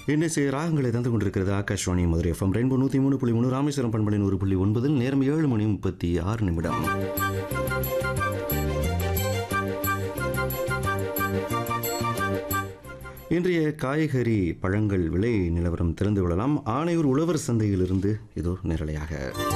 இன்னிசை ராகங்களை தந்து கொண்டிருக்கிறது ஆகாஷ்வாணி மதுரை எஃப்எம் ரெயின்போ நூற்றி மூணு புள்ளி மூணு ராமேஸ்வரம் பண்பலை நூறு புள்ளி ஒன்பதில் நேரம் ஏழு மணி முப்பத்தி ஆறு நிமிடம் இன்றைய காய்கறி பழங்கள் விலை நிலவரம் தெரிந்து கொள்ளலாம் ஆணையூர் உழவர் சந்தையிலிருந்து இதோ நேரலையாக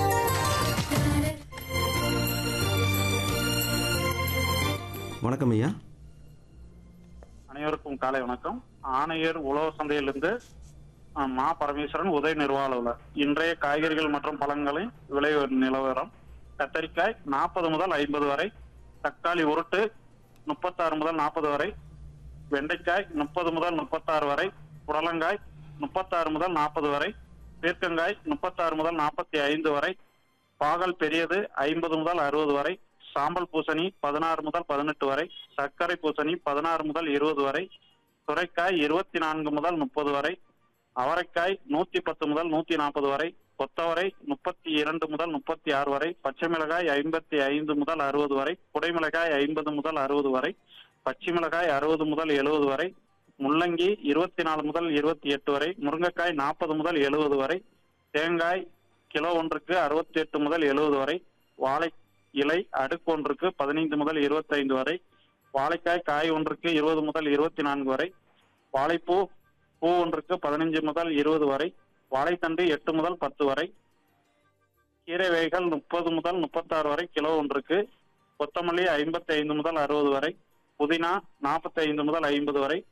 வணக்கம் ஐயா அனைவருக்கும் காலை வணக்கம் ஆணையர் உழவர் சந்தையிலிருந்து அஹ், மா பரமேஸ்வரன் உதய நிர்வாக இன்றைய காய்கறிகள் மற்றும் பழங்களின் விலை நிலவரம் கத்தரிக்காய் நாற்பது முதல் ஐம்பது வரை தக்காளி உருட்டு முப்பத்தாறு முதல் நாற்பது வரை வெண்டைக்காய் முப்பது முதல் முப்பத்தாறு வரை புடலங்காய் முப்பத்தாறு முதல் நாற்பது வரை பீர்க்கங்காய் முப்பத்தாறு முதல் நாற்பத்தி ஐந்து வரை பாகல் பெரியது ஐம்பது முதல் அறுபது வரை சாம்பல் பூசணி பதினாறு முதல் பதினெட்டு வரை சர்க்கரை பூசணி பதினாறு முதல் இருபது வரை சுரைக்காய் இருபத்தி நான்கு முதல் முப்பது வரை அவரைக்காய் நூத்தி பத்து முதல் நூத்தி நாற்பது வரை கொத்தவரை முப்பத்தி இரண்டு முதல் முப்பத்தி ஆறு வரை பச்சை மிளகாய் ஐம்பத்தி ஐந்து முதல் அறுபது வரை குடைமிளகாய் ஐம்பது முதல் அறுபது வரை பச்சை மிளகாய் அறுபது முதல் எழுபது வரை முள்ளங்கி இருபத்தி நாலு முதல் இருபத்தி எட்டு வரை முருங்கைக்காய் நாற்பது முதல் எழுபது வரை தேங்காய் கிலோ ஒன்றுக்கு அறுபத்தி எட்டு முதல் எழுபது வரை வாழை இலை அடுக்கு ஒன்றுக்கு பதினைந்து முதல் இருபத்தைந்து வரை வாழைக்காய் காய் ஒன்றுக்கு இருபது முதல் இருபத்தி நான்கு வரை வாழைப்பூ பூ ஒன்றுக்கு பதினைஞ்சு முதல் இருபது வரை வாழைத்தண்டு எட்டு முதல் பத்து வரை கீரை வகைகள் முப்பது முதல் முப்பத்தாறு வரை கிலோ ஒன்றுக்கு கொத்தமல்லி ஐம்பத்தி ஐந்து முதல் அறுபது வரை புதினா நாற்பத்தி ஐந்து முதல் ஐம்பது வரை